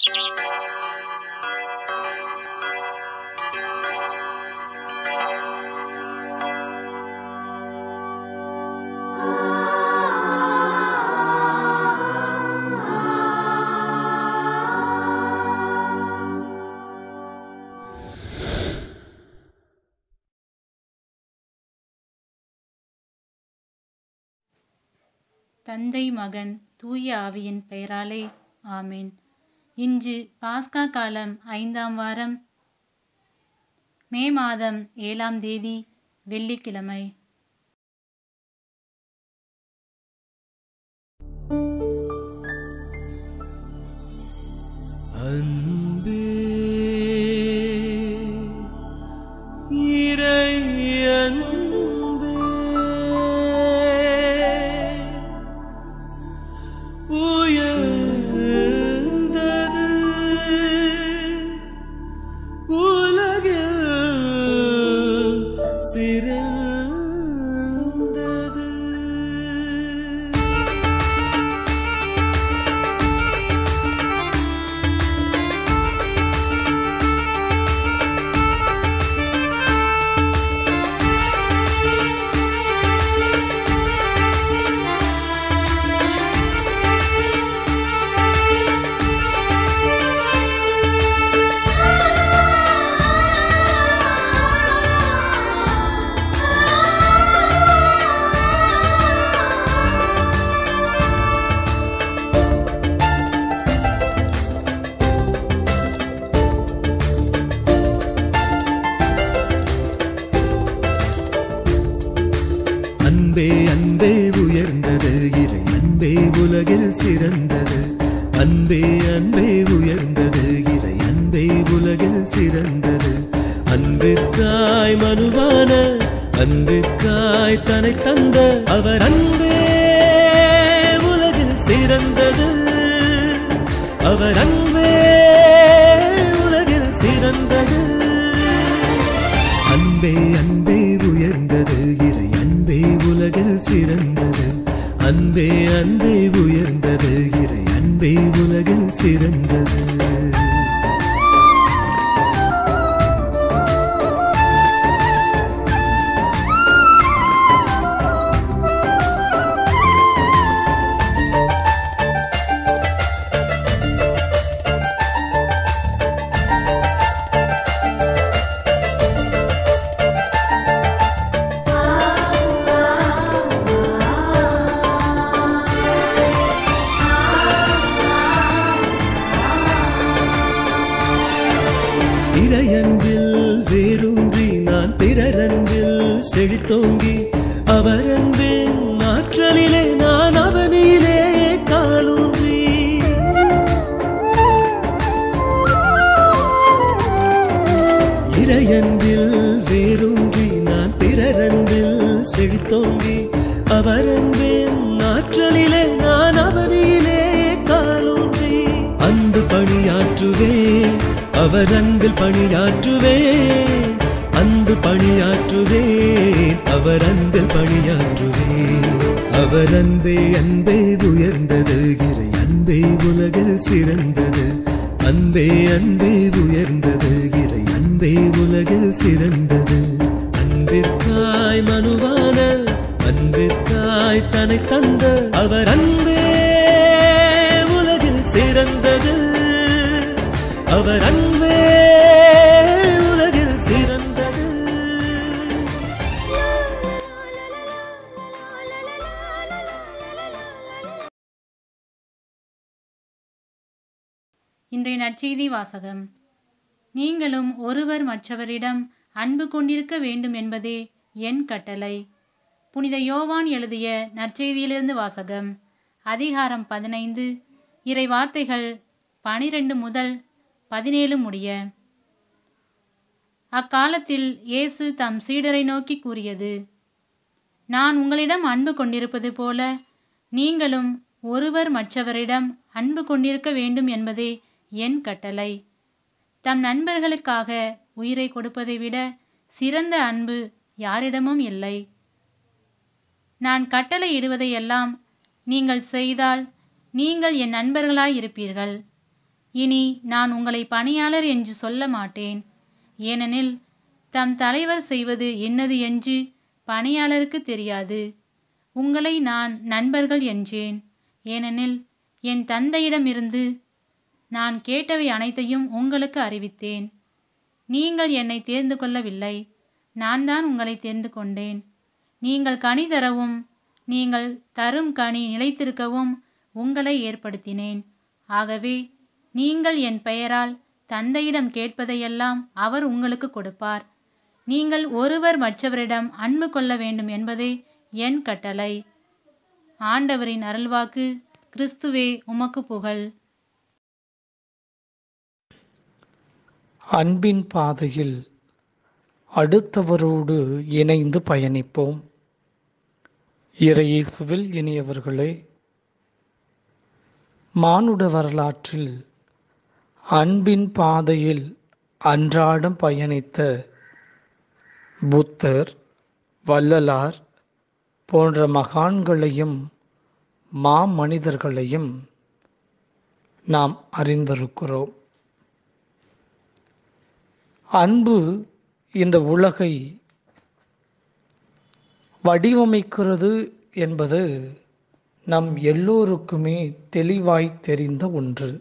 தந்தை மகன் தூய ஆவியின் பெயராலே ஆமேன் இன்று பாஸ்கா காலம் ஐந்தாம் வாரம் மே மாதம் ஏழாம் தேதி வெள்ளிக்கிழமை அன்பே இறை அன்பே உயர்ந்தது உலகில் சிறந்தது அன்பே அன்பே உயர்ந்தது இறை அன்பே உலகில் சிறந்தது அன்பே அன்பே உயர்ந்தது இறை அன்பே உலகில் சிறந்தது அன்பிற்காய் மனுவான அன்பிற்காய் தனை தந்த அவர் அன்பே உலகில் சிறந்தது அவர் அன்பே உலகில் சிறந்தது அன்பே அன்பே உயர்ந்தது இறை அன்பே உலகில் சிறந்தது அன்பே அன்பே உயர்ந்தது இறை அன்பே உலகில் சிறந்தது இறையன்பில் வேரூன்றி நான் பிறரன்பில் செழித்தோங்கி அவரன்பின் ஆற்றலிலே நான் அவனிலே காலூன்றி இறையன்பில் வேரூன்றி நான் பிறரன்பில் செழித்தோங்கி அவரன்பின் ஆற்றலிலே நான் அவனிலே காலூன்றி அன்பு பணியாற்றுவே அவர் அன்பில் பணியாற்றுவே அன்பு பணியாற்றுவே அவர் அன்பில் பணியாற்றுவே அவர் அன்பே அன்பே உயர்ந்தது இறை அன்பே உலகில் சிறந்தது அன்பே அன்பே உயர்ந்தது இறை அன்பே உலகில் சிறந்தது அன்பிற்காய் மனுவான அன்பிற்காய் தனை தந்த அவர் அன்பே உலகில் சிறந்தது அவர் அன்பே உலகில் சிறந்தது இன்றைய நற்செய்தி வாசகம் நீங்களும் ஒருவர் மற்றவரிடம் அன்பு கொண்டிருக்க வேண்டும் என்பதே என் கட்டளை புனித யோவான் எழுதிய நற்செய்தியிலிருந்து வாசகம் அதிகாரம் பதினைந்து இறை வார்த்தைகள் பனிரெண்டு முதல் பதினேழு முடிய அக்காலத்தில் இயேசு தம் சீடரை நோக்கி கூறியது நான் உங்களிடம் அன்பு கொண்டிருப்பது போல நீங்களும் ஒருவர் மற்றவரிடம் அன்பு கொண்டிருக்க வேண்டும் என்பதே என் கட்டளை தம் நண்பர்களுக்காக உயிரை கொடுப்பதை விட சிறந்த அன்பு யாரிடமும் இல்லை நான் கட்டளை இடுவதையெல்லாம் நீங்கள் செய்தால் நீங்கள் என் நண்பர்களாய் இருப்பீர்கள் இனி நான் உங்களை பணியாளர் என்று சொல்ல மாட்டேன் ஏனெனில் தம் தலைவர் செய்வது என்னது என்று பணியாளருக்கு தெரியாது உங்களை நான் நண்பர்கள் என்றேன் ஏனெனில் என் தந்தையிடமிருந்து நான் கேட்டவை அனைத்தையும் உங்களுக்கு அறிவித்தேன் நீங்கள் என்னை தேர்ந்து கொள்ளவில்லை நான் தான் உங்களை தேர்ந்து கொண்டேன் நீங்கள் கனி தரவும் நீங்கள் தரும் கனி நிலைத்திருக்கவும் உங்களை ஏற்படுத்தினேன் ஆகவே நீங்கள் என் பெயரால் தந்தையிடம் கேட்பதையெல்லாம் அவர் உங்களுக்கு கொடுப்பார் நீங்கள் ஒருவர் மற்றவரிடம் அன்பு கொள்ள வேண்டும் என்பதே என் கட்டளை ஆண்டவரின் அருள்வாக்கு கிறிஸ்துவே உமக்கு புகழ் அன்பின் பாதையில் அடுத்தவரோடு இணைந்து பயணிப்போம் இறையேசுவில் இனியவர்களே மானுட வரலாற்றில் அன்பின் பாதையில் அன்றாடம் பயணித்த புத்தர் வள்ளலார் போன்ற மகான்களையும் மாமனிதர்களையும் நாம் அறிந்திருக்கிறோம் அன்பு இந்த உலகை வடிவமைக்கிறது என்பது நம் எல்லோருக்குமே தெளிவாய் தெரிந்த ஒன்று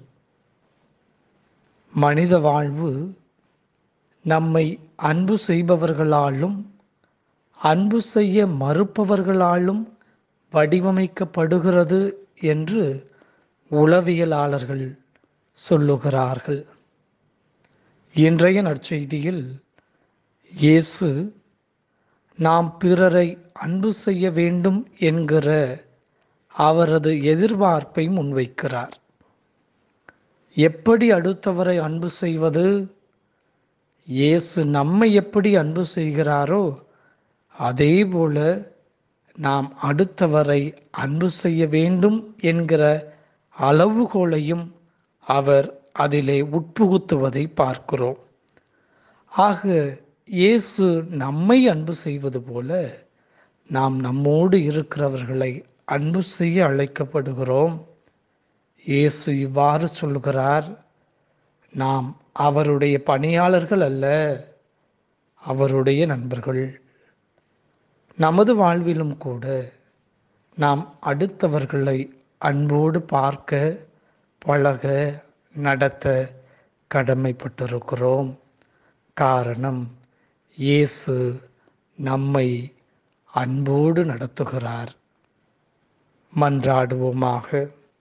மனித வாழ்வு நம்மை அன்பு செய்பவர்களாலும் அன்பு செய்ய மறுப்பவர்களாலும் வடிவமைக்கப்படுகிறது என்று உளவியலாளர்கள் சொல்லுகிறார்கள் இன்றைய நற்செய்தியில் இயேசு நாம் பிறரை அன்பு செய்ய வேண்டும் என்கிற அவரது எதிர்பார்ப்பை முன்வைக்கிறார் எப்படி அடுத்தவரை அன்பு செய்வது இயேசு நம்மை எப்படி அன்பு செய்கிறாரோ அதேபோல நாம் அடுத்தவரை அன்பு செய்ய வேண்டும் என்கிற அளவுகோலையும் அவர் அதிலே உட்புகுத்துவதை பார்க்கிறோம் ஆக இயேசு நம்மை அன்பு செய்வது போல நாம் நம்மோடு இருக்கிறவர்களை அன்பு செய்ய அழைக்கப்படுகிறோம் இயேசு இவ்வாறு சொல்கிறார் நாம் அவருடைய பணியாளர்கள் அல்ல அவருடைய நண்பர்கள் நமது வாழ்விலும் கூட நாம் அடுத்தவர்களை அன்போடு பார்க்க பழக நடத்த கடமைப்பட்டிருக்கிறோம் காரணம் இயேசு நம்மை அன்போடு நடத்துகிறார் மன்றாடுவோமாக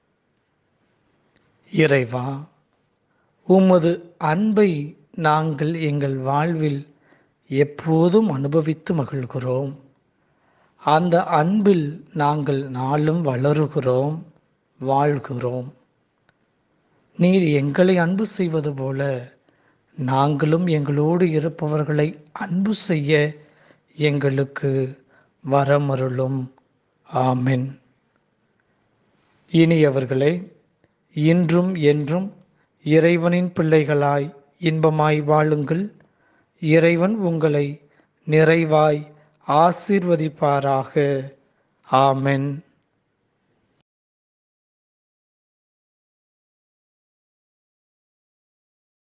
இறைவா உமது அன்பை நாங்கள் எங்கள் வாழ்வில் எப்போதும் அனுபவித்து மகிழ்கிறோம் அந்த அன்பில் நாங்கள் நாளும் வளருகிறோம் வாழ்கிறோம் நீர் எங்களை அன்பு செய்வது போல நாங்களும் எங்களோடு இருப்பவர்களை அன்பு செய்ய எங்களுக்கு வரமருளும் ஆமென் இனியவர்களே இன்றும் என்றும் இறைவனின் பிள்ளைகளாய் இன்பமாய் வாழுங்கள் இறைவன் உங்களை நிறைவாய் ஆசீர்வதிப்பாராக ஆமென்